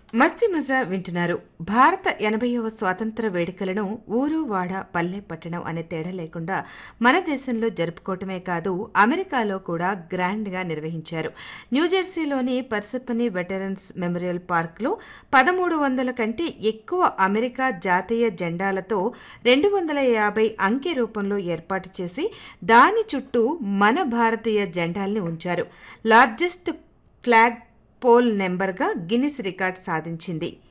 మస్తి మజా వింటున్నారు భారత ఎనభైవ స్వాతంత్ర వేడుకలను ఊరు వాడ పల్లె పట్టణం అనే తేడా లేకుండా మన దేశంలో జరుపుకోవటమే కాదు అమెరికాలో కూడా గ్రాండ్ గా నిర్వహించారు న్యూజెర్సీలోని పర్సపని వెటరన్స్ మెమోరియల్ పార్క్లో పదమూడు వందల కంటే ఎక్కువ అమెరికా జాతీయ జెండాలతో రెండు వందల యాభై అంకె రూపంలో ఏర్పాటు చేసి దాని చుట్టూ మన భారతీయ జెండాల్ని ఉంచారు లార్జెస్ట్ ఫ్లాగ్ పోల్ నెంబర్గా గిన్నిస్ రికార్డ్ సాధించింది